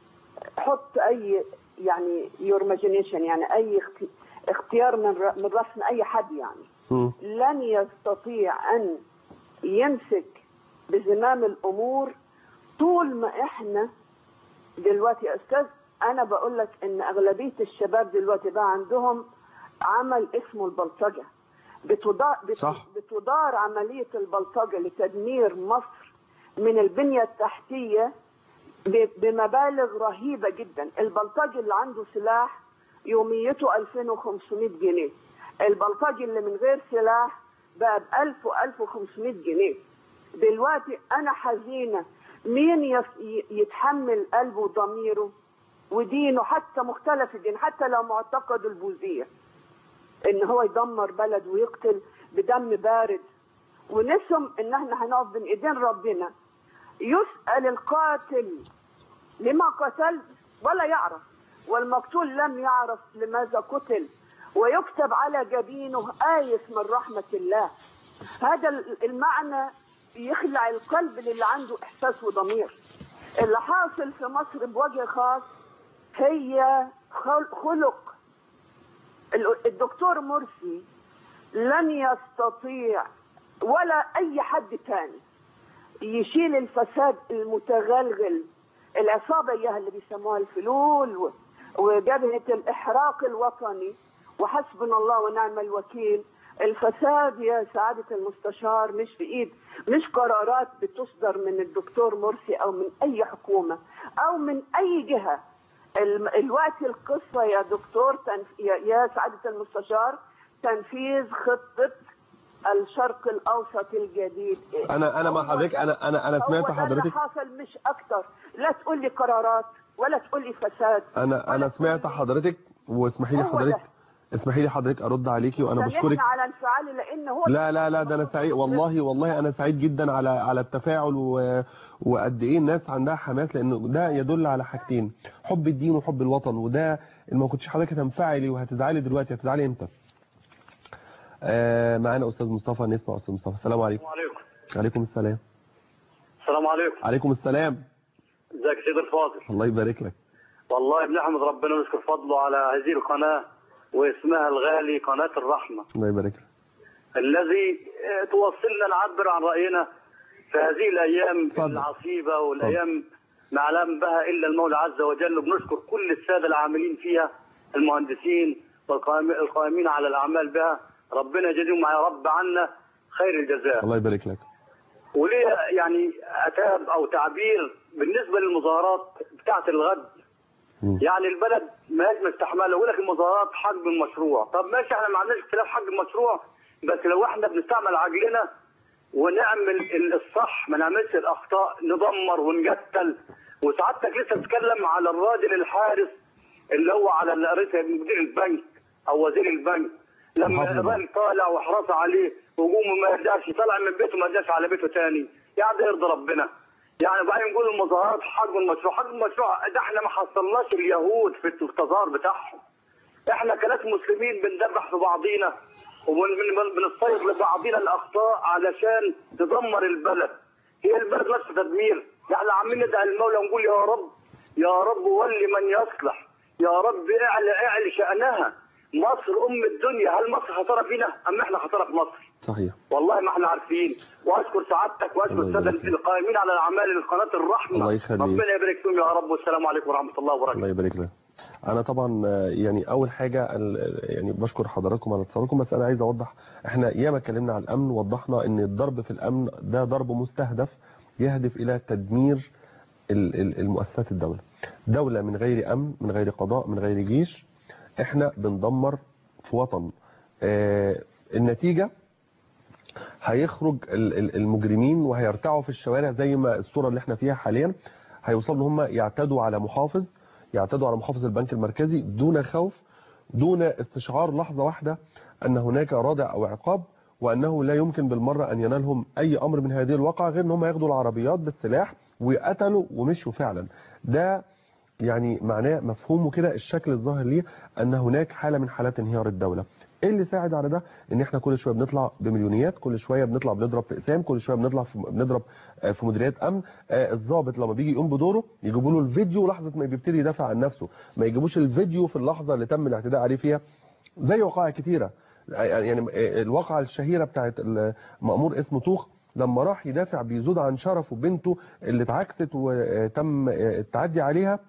حط اي يعني يور imagination يعني اي اخت- اختيار من ر- من رسم اي حد يعني مم. لن يستطيع ان يمسك بزمام الامور طول ما احنا دلوقتي يا استاذ انا بقول لك ان اغلبيه الشباب دلوقتي بقى عندهم عمل اسمه البلطجه بتدار, بت- صح. بتدار عمليه البلطجه لتدمير مصر من البنيه التحتيه ب- بمبالغ رهيبه جدا البلطجي اللي عنده سلاح يوميته 2500 جنيه البلطجي اللي من غير سلاح بقى ب 1000 و 1500 جنيه دلوقتي انا حزينه مين يف- ي- يتحمل قلبه وضميره ودينه حتى مختلف الدين حتى لو معتقد البوذيه ان هو يدمر بلد ويقتل بدم بارد ونسم ان احنا هنقف بين ايدين ربنا يسأل القاتل لما قتل ولا يعرف والمقتول لم يعرف لماذا قتل ويكتب على جبينه آيس من رحمة الله هذا المعنى يخلع القلب للي عنده إحساس وضمير اللي حاصل في مصر بوجه خاص هي خل- خلق ال- الدكتور مرسي لن يستطيع ولا أي حد تاني يشيل الفساد المتغلغل العصابة إياها اللي بيسموها الفلول و- وجبهة الإحراق الوطني وحسبنا الله ونعم الوكيل الفساد يا سعادة المستشار مش في إيد مش قرارات بتصدر من الدكتور مرسي أو من أي حكومة أو من أي جهة الم- الوقت القصة يا دكتور تنف... يا- يا سعادة المستشار تنفيذ خطة الشرق الأوسط الجديد انا انا مع هو حضرتك ده- انا انا انا سمعت هو ده اللي حضرتك حصل مش اكتر لا تقول لي قرارات ولا تقول لي فساد انا انا سمعت حضرتك واسمحي لي هو حضرتك ده. اسمحي لي حضرتك ارد عليكي وانا سامحنا بشكرك على انفعالي لان هو لا لا لا ده انا سعيد والله والله انا سعيد جدا على على التفاعل و... وقد ايه الناس عندها حماس لانه ده يدل على حاجتين حب الدين وحب الوطن وده اللي ما كنتش حضرتك هتنفعلي وهتزعلي دلوقتي هتزعلي امتى آه معانا استاذ مصطفى نسمع استاذ مصطفى السلام عليكم السلام عليكم عليكم السلام السلام عليكم عليكم السلام ازيك يا سيدي الفاضل الله يبارك لك والله بنحمد ربنا ونشكر فضله على هذه القناة واسمها الغالي قناة الرحمة الله يبارك لك الذي آه، توصلنا نعبر عن رأينا في هذه الأيام اتفضل. العصيبة والأيام ما علم بها إلا المولى عز وجل وبنشكر كل السادة العاملين فيها المهندسين والقائم- القائمين على الأعمال بها ربنا يجزيهم يا رب عنا خير الجزاء الله يبارك لك وليه يعني أتاب أو تعبير بالنسبة للمظاهرات بتاعت الغد مم. يعني البلد ما هيش مستحمله يقول لك المظاهرات حجم المشروع طب ماشي احنا ما عندناش اختلاف حجم المشروع بس لو احنا بنستعمل عقلنا ونعمل ال- الصح ما نعملش الاخطاء ندمر ونقتل وسعادتك لسه بتتكلم على الراجل الحارس اللي هو على رئيس مدير البنك او وزير البنك لما محافظ الراجل طالع وحرص عليه وقومه ما يرجعش طلع من بيته ما يرجعش على بيته تاني يعني ده يرضي ربنا يعني بعدين نقول المظاهرات حجم المشروع حجم المشروع ده احنا ما حصلناش اليهود في التظاهر بتاعهم احنا كناس مسلمين بندبح في بعضينا وبنصيغ لبعضينا الاخطاء علشان تدمر البلد هي البلد نفسها تدمير احنا عمالين ندعي المولى ونقول يا رب يا رب ولي من يصلح يا رب اعلى اعلى شانها مصر ام الدنيا هل مصر خساره فينا ام احنا خساره في مصر صحيح والله ما احنا عارفين واشكر سعادتك واشكر الله الساده يبارك فيك. القائمين على الاعمال القناه الرحمه الله يخليك. ربنا يبارك فيهم يا رب والسلام عليكم ورحمه الله وبركاته الله يبارك لك انا طبعا آه، يعني اول حاجه ال- يعني بشكر حضراتكم على اتصالكم بس انا عايز اوضح احنا ياما اتكلمنا عن الامن وضحنا ان الضرب في الامن ده ضرب مستهدف يهدف الى تدمير ال- ال- المؤسسات الدوله دوله من غير امن من غير قضاء من غير جيش احنا بندمر في وطن آه، النتيجه هيخرج ال- ال- المجرمين وهيرتعوا في الشوارع زي ما الصوره اللي احنا فيها حاليا هيوصلوا ان هم يعتدوا على محافظ يعتدوا على محافظ البنك المركزي دون خوف دون استشعار لحظه واحده ان هناك رادع او عقاب وانه لا يمكن بالمره ان ينالهم اي امر من هذه الواقعه غير ان هم ياخدوا العربيات بالسلاح وقتلوا ومشوا فعلا ده يعني معناه مفهومه كده الشكل الظاهر ليه ان هناك حاله من حالات انهيار الدوله ايه اللي ساعد على ده ان احنا كل شويه بنطلع بمليونيات كل شويه بنطلع بنضرب في اقسام كل شويه بنطلع في بنضرب آه، في مديريات امن آه، الضابط لما بيجي يقوم بدوره يجيبوا له الفيديو لحظه ما بيبتدي يدافع عن نفسه ما يجيبوش الفيديو في اللحظه اللي تم الاعتداء عليه فيها زي وقائع كتيره يعني آه، الواقعه الشهيره بتاعت المأمور اسمه طوخ لما راح يدافع بيزود عن شرفه بنته اللي اتعكست وتم آه، التعدي عليها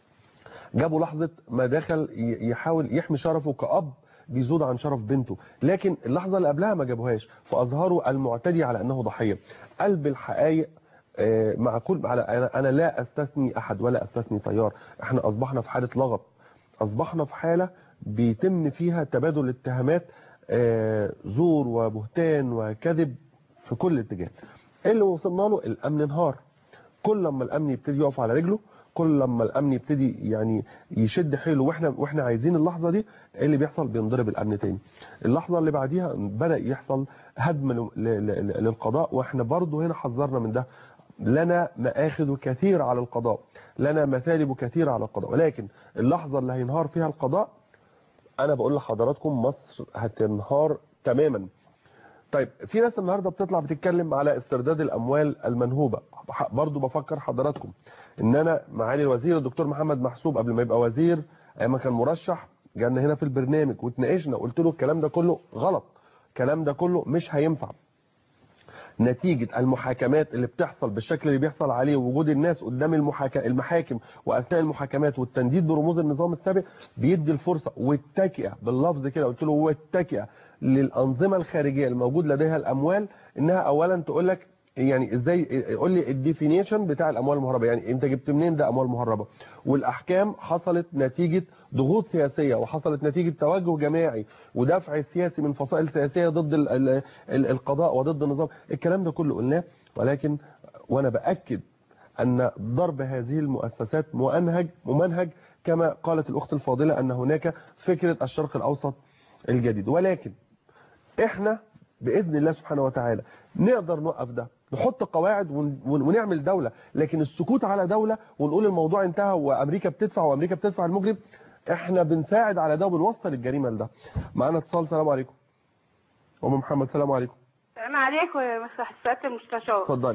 جابوا لحظة ما دخل ي- يحاول يحمي شرفه كأب بيزود عن شرف بنته لكن اللحظة اللي قبلها ما جابوهاش فأظهروا المعتدي على أنه ضحية قلب الحقائق آه، مع كل على أنا, أنا لا أستثني أحد ولا أستثني طيار احنا أصبحنا في حالة لغط أصبحنا في حالة بيتم فيها تبادل اتهامات آه، زور وبهتان وكذب في كل اتجاه إيه اللي وصلنا له الأمن انهار كل لما الامن يبتدي يقف على رجله كل لما الامن يبتدي يعني يشد حيله واحنا واحنا عايزين اللحظه دي ايه اللي بيحصل بينضرب الامن تاني اللحظه اللي بعديها بدا يحصل هدم ل- ل- ل- للقضاء واحنا برضو هنا حذرنا من ده لنا مآخذ كثير على القضاء لنا مثالب كثيرة على القضاء ولكن اللحظة اللي هينهار فيها القضاء أنا بقول لحضراتكم مصر هتنهار تماما طيب في ناس النهارده بتطلع بتتكلم على استرداد الاموال المنهوبه برضو بفكر حضراتكم ان انا معالي الوزير الدكتور محمد محسوب قبل ما يبقى وزير ايام ما كان مرشح جالنا هنا في البرنامج واتناقشنا قلت له الكلام ده كله غلط الكلام ده كله مش هينفع نتيجة المحاكمات اللي بتحصل بالشكل اللي بيحصل عليه ووجود الناس قدام المحاكا المحاكم واثناء المحاكمات والتنديد برموز النظام السابق بيدي الفرصه والتكئه باللفظ كده قلت له والتكئه للانظمه الخارجيه الموجود لديها الاموال انها اولا تقول لك يعني ازاي قول لي الديفينيشن بتاع الاموال المهربه يعني انت جبت منين ده اموال مهربه والاحكام حصلت نتيجه ضغوط سياسيه وحصلت نتيجه توجه جماعي ودفع سياسي من فصائل سياسيه ضد ال ال ال القضاء وضد النظام الكلام ده كله قلناه ولكن وانا باكد ان ضرب هذه المؤسسات مؤنهج ممنهج كما قالت الاخت الفاضله ان هناك فكره الشرق الاوسط الجديد ولكن احنا باذن الله سبحانه وتعالى نقدر نوقف ده نحط قواعد ون- ون- ونعمل دولة لكن السكوت على دولة ونقول الموضوع انتهى وامريكا بتدفع وامريكا بتدفع المجرم احنا بنساعد على ده وبنوصل الجريمة لده معانا اتصال سلام عليكم ام محمد سلام عليكم السلام عليكم يا مسرح السيادة المستشار اتفضلي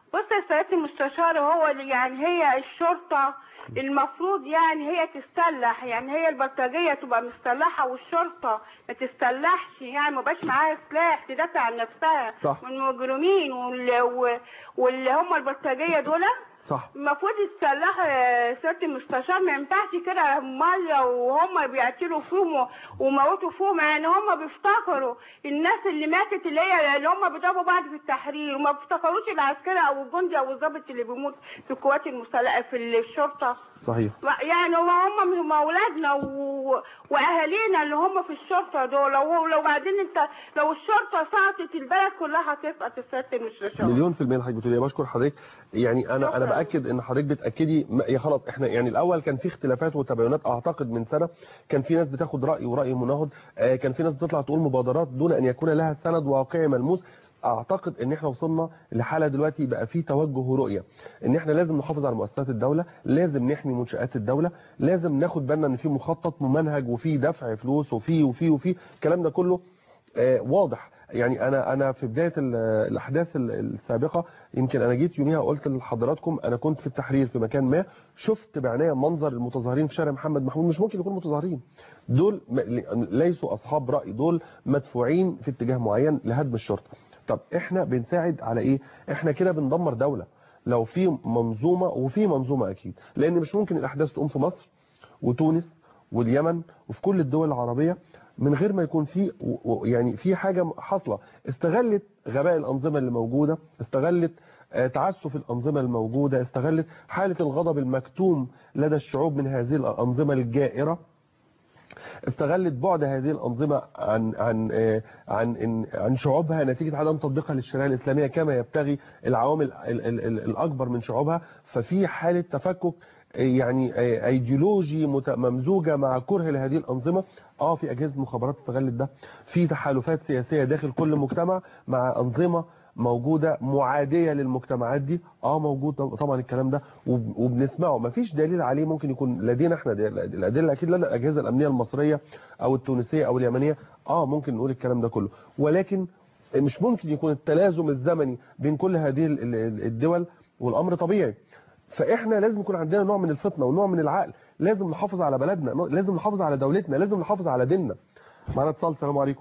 بص يا سيادة المستشار هو اللي- يعني هي الشرطة المفروض يعني هي تستلح يعني هي البلطجية تبقى مستلحة والشرطة ما تستلحش يعني ما بقاش معاها سلاح تدافع عن نفسها صح. من المجرمين واللي, واللي هم البلطجية دول صح المفروض يتسلحوا يا سيادة المستشار ما ينفعش كده مرة وهم بيقتلوا فيهم و- وموتوا فيهم يعني هم بيفتكروا الناس اللي ماتت اللي هي اللي هم بيضربوا بعض في التحرير وما بيفتكروش العسكري او الجندي او الضابط اللي بيموت في القوات المسلحة في الشرطة صحيح يعني هم هم هم اولادنا و... واهالينا اللي هم في الشرطه دول لو لو بعدين انت لو الشرطه سقطت البلد كلها هتسقط السيادة المستشار مليون في المية حضرتك بتقولي بشكر حضرتك يعني انا انا شكراً. باكد ان حضرتك بتاكدي ما- يا خلاص احنا يعني الاول كان في اختلافات وتباينات اعتقد من سنه كان في ناس بتاخد راي وراي مناهض آه، كان في ناس بتطلع تقول مبادرات دون ان يكون لها سند واقعي ملموس اعتقد ان احنا وصلنا لحاله دلوقتي بقى في توجه ورؤيه ان احنا لازم نحافظ على مؤسسات الدوله لازم نحمي منشات الدوله لازم ناخد بالنا ان في مخطط ممنهج وفي دفع فلوس وفي وفي وفي الكلام ده كله آه، واضح يعني انا انا في بدايه ال- الاحداث ال- السابقه يمكن انا جيت يوميها وقلت لحضراتكم انا كنت في التحرير في مكان ما شفت بعناية منظر المتظاهرين في شارع محمد محمود مش ممكن يكونوا متظاهرين دول م- ليسوا اصحاب راي دول مدفوعين في اتجاه معين لهدم الشرطه طب احنا بنساعد على ايه احنا كده بندمر دوله لو في منظومه وفي منظومه اكيد لان مش ممكن الاحداث تقوم في مصر وتونس واليمن وفي كل الدول العربية من غير ما يكون في و- و- يعني في حاجة حاصلة استغلت غباء الأنظمة اللي موجودة استغلت آه، تعسف الأنظمة الموجودة استغلت حالة الغضب المكتوم لدى الشعوب من هذه الأنظمة الجائرة استغلت بعد هذه الأنظمة عن عن آه، عن إن- عن شعوبها نتيجة عدم تطبيقها للشريعة الإسلامية كما يبتغي العوامل ال- ال- ال- الأكبر من شعوبها ففي حالة تفكك آه، يعني آه، ايديولوجي مت- ممزوجة مع كره لهذه الأنظمة اه في أجهزة مخابرات استغلت ده في تحالفات سياسية داخل كل مجتمع مع أنظمة موجودة معادية للمجتمعات دي اه موجود طبعا الكلام ده وب- وبنسمعه مفيش دليل عليه ممكن يكون لدينا احنا دل- الادله اكيد لنا الاجهزه الامنيه المصريه او التونسيه او اليمنيه اه ممكن نقول الكلام ده كله ولكن مش ممكن يكون التلازم الزمني بين كل هذه ال- ال- الدول والامر طبيعي فاحنا لازم يكون عندنا نوع من الفطنه ونوع من العقل لازم نحافظ على بلدنا لازم نحافظ على دولتنا لازم نحافظ على ديننا معانا اتصال السلام عليكم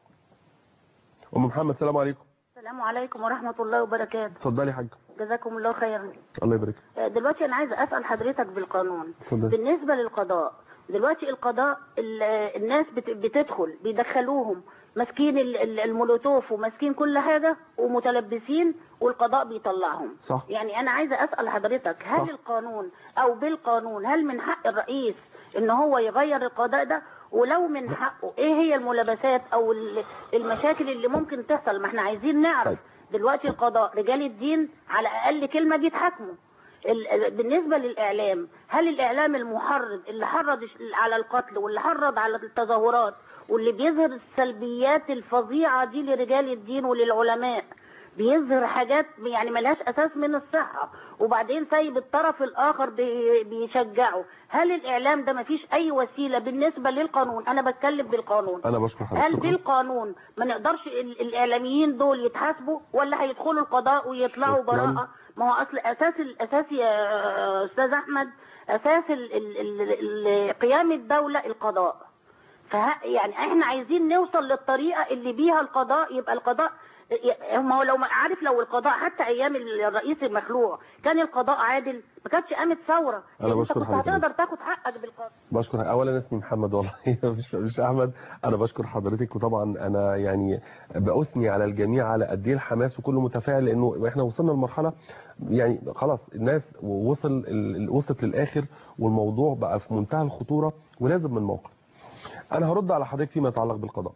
ام محمد السلام عليكم السلام عليكم ورحمة الله وبركاته اتفضلي يا حاج جزاكم الله خيرا الله يبارك آه، دلوقتي أنا عايزة أسأل حضرتك بالقانون اتفضل. بالنسبة للقضاء دلوقتي القضاء ال- آه، الناس بت- بتدخل بيدخلوهم ماسكين ال- ال- المولوتوف وماسكين كل حاجة ومتلبسين والقضاء بيطلعهم صح. يعني أنا عايزة أسأل حضرتك هل صح. القانون أو بالقانون هل من حق الرئيس إن هو يغير القضاء ده ولو من حقه إيه هي الملابسات أو ال- المشاكل اللي ممكن تحصل ما احنا عايزين نعرف طيب. دلوقتي القضاء رجال الدين على اقل كلمه بيتحاكموا ال- ال- بالنسبه للاعلام هل الاعلام المحرض اللي حرض الش- على القتل واللي حرض على التظاهرات واللي بيظهر السلبيات الفظيعه دي لرجال الدين وللعلماء بيظهر حاجات يعني ملهاش اساس من الصحه وبعدين سايب الطرف الاخر بي- بيشجعه هل الاعلام ده مفيش اي وسيله بالنسبه للقانون انا بتكلم بالقانون انا بشكر حضرتك هل شكراً. بالقانون ما نقدرش ال- الاعلاميين دول يتحاسبوا ولا هيدخلوا القضاء ويطلعوا شكراً. براءه ما هو اصل اساس الاساس يا استاذ احمد اساس ال ال ال ال قيام الدوله القضاء فه يعني احنا عايزين نوصل للطريقه اللي بيها القضاء يبقى القضاء ما هو لو عارف لو القضاء حتى ايام الرئيس المخلوع كان القضاء عادل ما كانتش قامت ثوره أنا انت بشكر كنت حضرتك. هتقدر تاخد حقك بالقضاء بشكر اولا اسمي محمد والله مش مش احمد انا بشكر حضرتك وطبعا انا يعني باثني على الجميع على قد ايه الحماس وكله متفاعل لانه احنا وصلنا لمرحله يعني خلاص الناس وصل ال- وصلت للاخر والموضوع بقى في منتهى الخطوره ولازم من موقف انا هرد على حضرتك فيما يتعلق بالقضاء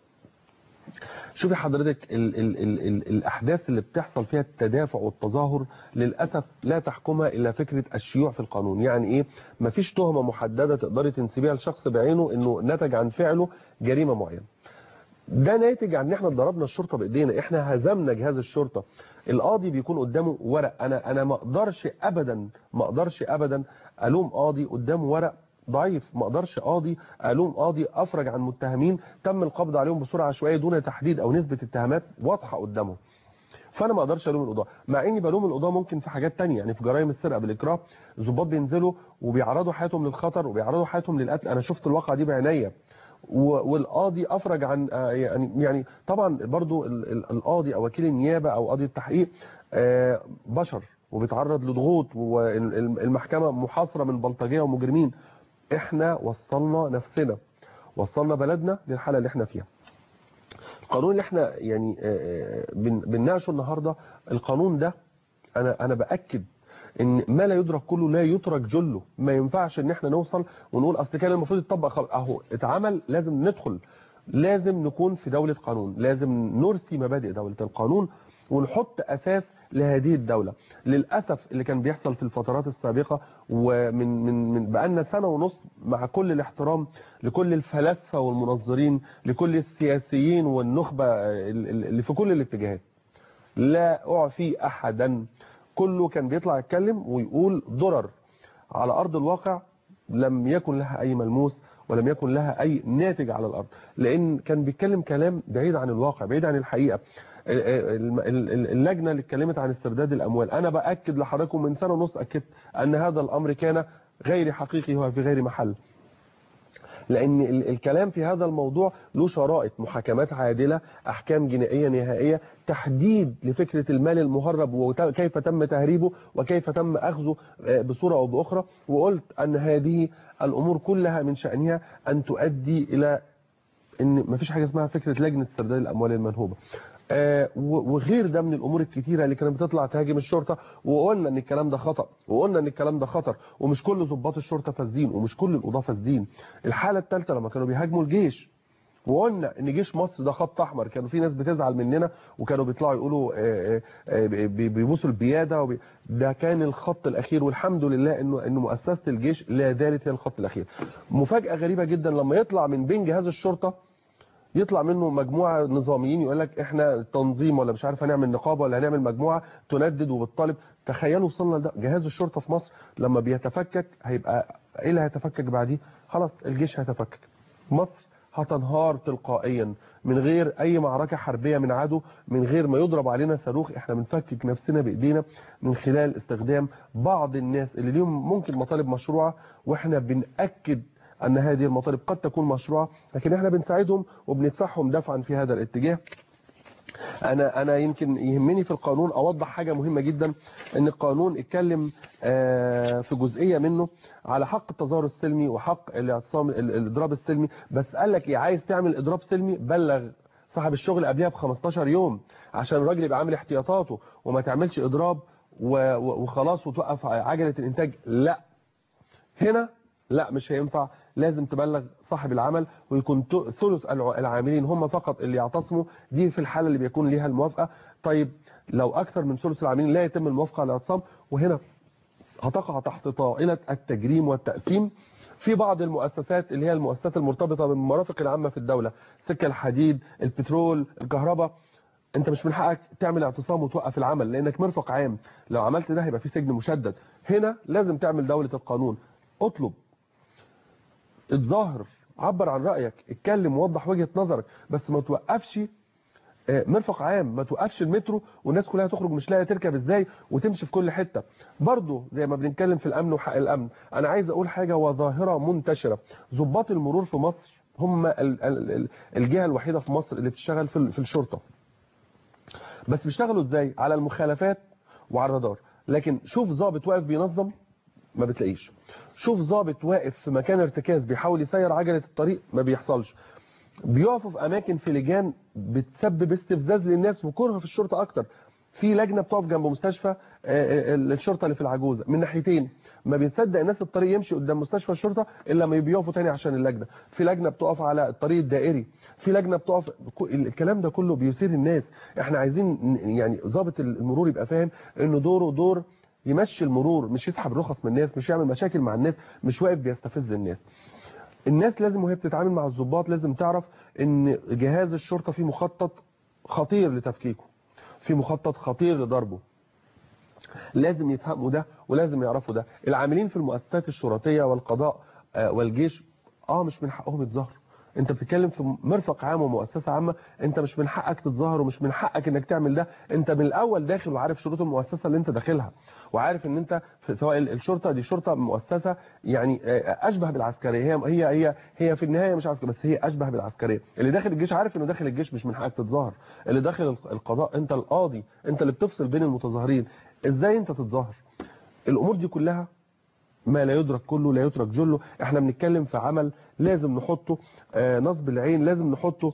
شوفي حضرتك ال ال ال ال الأحداث اللي بتحصل فيها التدافع والتظاهر للأسف لا تحكمها إلا فكرة الشيوع في القانون يعني إيه مفيش تهمة محددة تقدري تنسبيها لشخص بعينه إنه نتج عن فعله جريمة معينة ده ناتج عن ان احنا ضربنا الشرطه بايدينا احنا هزمنا جهاز الشرطه القاضي بيكون قدامه ورق انا انا ما اقدرش ابدا ما اقدرش ابدا الوم قاضي قدامه ورق ضعيف ما اقدرش قاضي الوم قاضي افرج عن متهمين تم القبض عليهم بصوره عشوائيه دون تحديد او نسبه اتهامات واضحه قدامه فانا ما اقدرش الوم القضاه مع اني بلوم القضاه ممكن في حاجات تانية يعني في جرائم السرقه بالاكراه الضباط بينزلوا وبيعرضوا حياتهم للخطر وبيعرضوا حياتهم للقتل انا شفت الواقعه دي بعينيا و- والقاضي افرج عن آه، يعني يعني طبعا برضو ال- ال- القاضي او وكيل النيابه او قاضي التحقيق آه، بشر وبيتعرض لضغوط والمحكمه محاصره من بلطجيه ومجرمين احنا وصلنا نفسنا وصلنا بلدنا للحاله اللي احنا فيها القانون اللي احنا يعني آه، آه، بن- بنناقشه النهارده القانون ده انا انا باكد ان ما لا يدرك كله لا يترك جله ما ينفعش ان احنا نوصل ونقول اصل كان المفروض يتطبق خلاص اهو اتعمل لازم ندخل لازم نكون في دولة قانون لازم نرسي مبادئ دولة القانون ونحط اساس لهذه الدولة للأسف اللي كان بيحصل في الفترات السابقة ومن من من بقالنا سنة ونص مع كل الاحترام لكل الفلاسفة والمنظرين لكل السياسيين والنخبة اللي في كل الاتجاهات لا أعفي أحدا كله كان بيطلع يتكلم ويقول ضرر على أرض الواقع لم يكن لها أي ملموس ولم يكن لها أي ناتج على الأرض لأن كان بيتكلم كلام بعيد عن الواقع بعيد عن الحقيقة الم- ال- ال- اللجنة اللي اتكلمت عن استرداد الأموال أنا بأكد لحضراتكم من سنة ونص أكدت أن هذا الأمر كان غير حقيقي هو في غير محل لان ال- الكلام في هذا الموضوع له شرائط محاكمات عادله احكام جنائيه نهائيه تحديد لفكره المال المهرب وكيف تم تهريبه وكيف تم اخذه آه، بصوره او باخرى وقلت ان هذه الامور كلها من شانها ان تؤدي الى ان مفيش حاجه اسمها فكره لجنه استرداد الاموال المنهوبه آه، و- وغير ده من الامور الكتيره اللي كانت بتطلع تهاجم الشرطه وقلنا ان الكلام ده خطا وقلنا ان الكلام ده خطر ومش كل ضباط الشرطه فاسدين ومش كل القضاه فاسدين الحاله الثالثه لما كانوا بيهاجموا الجيش وقلنا ان جيش مصر ده خط احمر كانوا في ناس بتزعل مننا وكانوا بيطلعوا يقولوا آه، آه، آه، بي- بيبوسوا البياده وبي... ده كان الخط الاخير والحمد لله انه ان مؤسسه الجيش لا زالت هي الخط الاخير مفاجاه غريبه جدا لما يطلع من بين جهاز الشرطه يطلع منه مجموعه نظاميين يقول لك احنا تنظيم ولا مش عارف هنعمل نقابه ولا هنعمل مجموعه تندد وبتطالب تخيلوا وصلنا لده جهاز الشرطه في مصر لما بيتفكك هيبقى ايه اللي هيتفكك بعديه خلاص الجيش هيتفكك مصر هتنهار تلقائيا من غير اي معركه حربيه من عدو من غير ما يضرب علينا صاروخ احنا بنفكك نفسنا بايدينا من خلال استخدام بعض الناس اللي ليهم ممكن مطالب مشروعه واحنا بنأكد ان هذه المطالب قد تكون مشروعه لكن احنا بنساعدهم وبندفعهم دفعا في هذا الاتجاه انا انا يمكن يهمني في القانون اوضح حاجه مهمه جدا ان القانون اتكلم آه، في جزئيه منه على حق التظاهر السلمي وحق الاعتصام ال- الاضراب السلمي بس قال لك ايه عايز تعمل اضراب سلمي بلغ صاحب الشغل قبلها ب 15 يوم عشان الراجل يبقى عامل احتياطاته وما تعملش اضراب و- و- وخلاص وتوقف عجله الانتاج لا هنا لا مش هينفع لازم تبلغ صاحب العمل ويكون ت- ثلث الع- العاملين هم فقط اللي يعتصموا دي في الحالة اللي بيكون ليها الموافقة طيب لو أكثر من ثلث العاملين لا يتم الموافقة على الاعتصام وهنا هتقع تحت طائلة التجريم والتأثيم في بعض المؤسسات اللي هي المؤسسات المرتبطة بالمرافق العامة في الدولة سكة الحديد البترول الكهرباء انت مش من حقك تعمل اعتصام وتوقف العمل لانك مرفق عام لو عملت ده هيبقى في سجن مشدد هنا لازم تعمل دولة القانون اطلب اتظاهر عبر عن رأيك اتكلم ووضح وجهة نظرك بس ما توقفش آه، مرفق عام ما توقفش المترو والناس كلها تخرج مش لاقيه تركب ازاي وتمشي في كل حته برضه زي ما بنتكلم في الامن وحق الامن انا عايز اقول حاجه وظاهره منتشره ضباط المرور في مصر هم ال- ال- ال- الجهه الوحيده في مصر اللي بتشتغل في ال- في الشرطه بس بيشتغلوا ازاي على المخالفات وعلى الرادار لكن شوف ضابط واقف بينظم ما بتلاقيش شوف ضابط واقف في مكان ارتكاز بيحاول يسير عجله الطريق ما بيحصلش بيقفوا في اماكن في لجان بتسبب استفزاز للناس وكره في الشرطه اكتر في لجنه بتقف جنب مستشفى آه، آه، الشرطه اللي في العجوزه من ناحيتين ما بيصدق الناس الطريق يمشي قدام مستشفى الشرطه الا لما بيقفوا تاني عشان اللجنه في لجنه بتقف على الطريق الدائري في لجنه بتقف ك- الكلام ده كله بيثير الناس احنا عايزين ن- يعني ضابط المرور يبقى فاهم انه دوره دور يمشي المرور مش يسحب رخص من الناس مش يعمل مشاكل مع الناس مش واقف بيستفز الناس الناس لازم وهي بتتعامل مع الضباط لازم تعرف ان جهاز الشرطة فيه مخطط خطير لتفكيكه في مخطط خطير لضربه لازم يفهموا ده ولازم يعرفوا ده العاملين في المؤسسات الشرطية والقضاء آه، والجيش اه مش من حقهم يتظاهروا انت بتتكلم في مرفق عام ومؤسسه عامه انت مش من حقك تتظاهر ومش من حقك انك تعمل ده انت من الاول داخل وعارف شروط المؤسسه اللي انت داخلها وعارف ان انت في سواء الشرطه دي شرطه مؤسسه يعني آه، اشبه بالعسكريه هي هي هي هي في النهايه مش عسكريه بس هي اشبه بالعسكريه اللي داخل الجيش عارف انه داخل الجيش مش من حقك تتظاهر اللي داخل القضاء انت القاضي انت اللي بتفصل بين المتظاهرين ازاي انت تتظاهر الامور دي كلها ما لا يدرك كله لا يترك جله احنا بنتكلم في عمل لازم نحطه آه، نصب العين لازم نحطه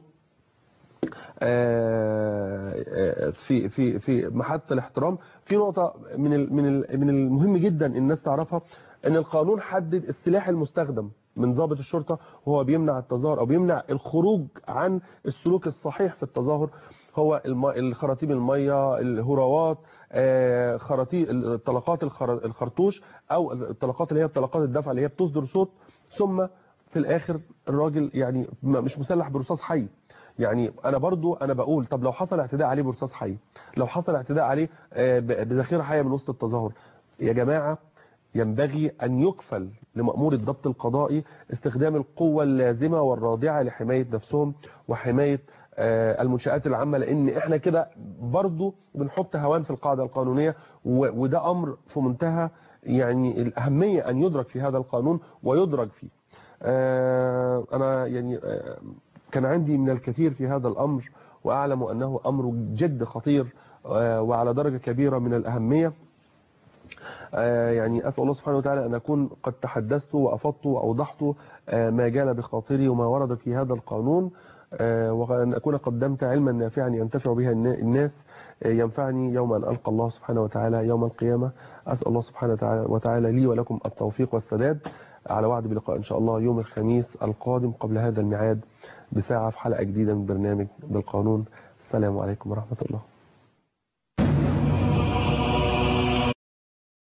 آه، آه، في في في محط الاحترام في نقطة من ال- من ال- من المهم جدا الناس تعرفها ان القانون حدد السلاح المستخدم من ضابط الشرطة وهو بيمنع التظاهر او بيمنع الخروج عن السلوك الصحيح في التظاهر هو الم- الخراطيم المية الهراوات آه، خراطيم الطلقات الخر- الخرطوش او الطلقات اللي هي طلقات الدفع اللي هي بتصدر صوت ثم في الاخر الراجل يعني م- مش مسلح برصاص حي يعني انا برضو انا بقول طب لو حصل اعتداء عليه برصاص حي لو حصل اعتداء عليه آه، ب- بذخيره حيه من وسط التظاهر يا جماعه ينبغي أن يكفل لمأمور الضبط القضائي استخدام القوة اللازمة والرادعة لحماية نفسهم وحماية آه، المنشآت العامة لأن احنا كده برضو بنحط هوان في القاعدة القانونية و- وده أمر في منتهى يعني الأهمية أن يدرك في هذا القانون ويدرج فيه آه، أنا يعني آه، كان عندي من الكثير في هذا الأمر وأعلم أنه أمر جد خطير آه، وعلى درجة كبيرة من الأهمية آه، يعني أسأل الله سبحانه وتعالى أن أكون قد تحدثت وأفضت وأوضحت آه، ما جال بخاطري وما ورد في هذا القانون آه، وأن أكون قدمت علما نافعا ينتفع بها النا- الناس آه، ينفعني يوم أن ألقى الله سبحانه وتعالى يوم القيامة أسأل الله سبحانه وتعالى وتعالى لي ولكم التوفيق والسداد على وعد بلقاء إن شاء الله يوم الخميس القادم قبل هذا الميعاد بساعة في حلقة جديدة من برنامج بالقانون السلام عليكم ورحمة الله